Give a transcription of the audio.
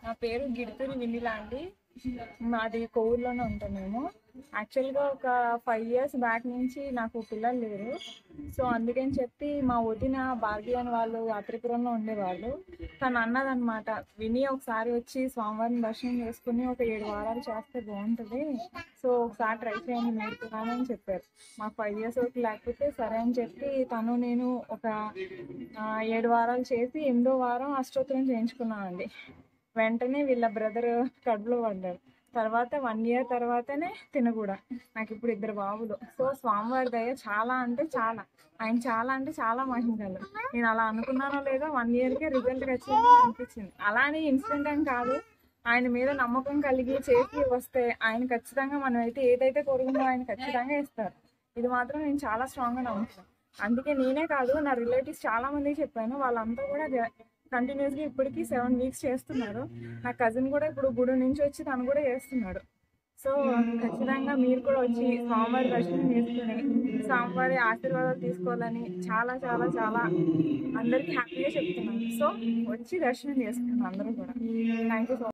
నా పేరు గిడుతురి వినిలా అండి మాది కోవూరులోనే ఉంటాం మేము యాక్చువల్గా ఒక ఫైవ్ ఇయర్స్ బ్యాక్ నుంచి నాకు పిల్లలు లేరు సో అందుకని చెప్పి మా వదిన భార్గవి అని వాళ్ళు యాత్రిపురంలో ఉండేవాళ్ళు తను అన్నదన్నమాట విని ఒకసారి వచ్చి స్వామివారిని దర్శనం చేసుకుని ఒక ఏడు వారాలు చేస్తే బాగుంటుంది సో ఒకసారి ట్రై చేయండి మీరు కూడా అని చెప్పారు మాకు ఫైవ్ ఇయర్స్ వరకు లేకపోతే సరే అని చెప్పి తను నేను ఒక ఆ, ఏడు వారాలు చేసి ఎనిమిదో వారం అష్టోత్తరం చేయించుకున్నామండి వెంటనే వీళ్ళ బ్రదర్ కడుపులో పడ్డారు తర్వాత వన్ ఇయర్ తర్వాతనే తిన కూడా నాకు ఇప్పుడు ఇద్దరు బాబులు సో స్వామివారి దయ చాలా అంటే చాలా ఆయన చాలా అంటే చాలా మహిమగలరు నేను అలా అనుకున్నానో లేదో వన్ ఇయర్కే రిజల్ట్ వచ్చింది అనిపించింది అలానే ఇన్సిడెంట్ అని కాదు ఆయన మీద నమ్మకం కలిగి చేసి వస్తే ఆయన ఖచ్చితంగా మనం అయితే ఏదైతే కోరుకుందో ఆయన ఖచ్చితంగా ఇస్తారు ఇది మాత్రం నేను చాలా స్ట్రాంగ్గా నమ్ముతాను అందుకే నేనే కాదు నా రిలేటివ్స్ చాలా మందికి చెప్పాను వాళ్ళంతా కూడా కంటిన్యూస్గా ఇప్పటికీ సెవెన్ వీక్స్ చేస్తున్నారు నా కజిన్ కూడా ఇప్పుడు గుడి నుంచి వచ్చి తను కూడా చేస్తున్నాడు సో ఖచ్చితంగా మీరు కూడా వచ్చి స్వామివారి దర్శనం చేసుకుని స్వామివారి ఆశీర్వాదాలు తీసుకోవాలని చాలా చాలా చాలా అందరికీ హ్యాపీగా చెప్తున్నాను సో వచ్చి దర్శనం చేసుకున్నాను అందరూ కూడా థ్యాంక్ యూ సో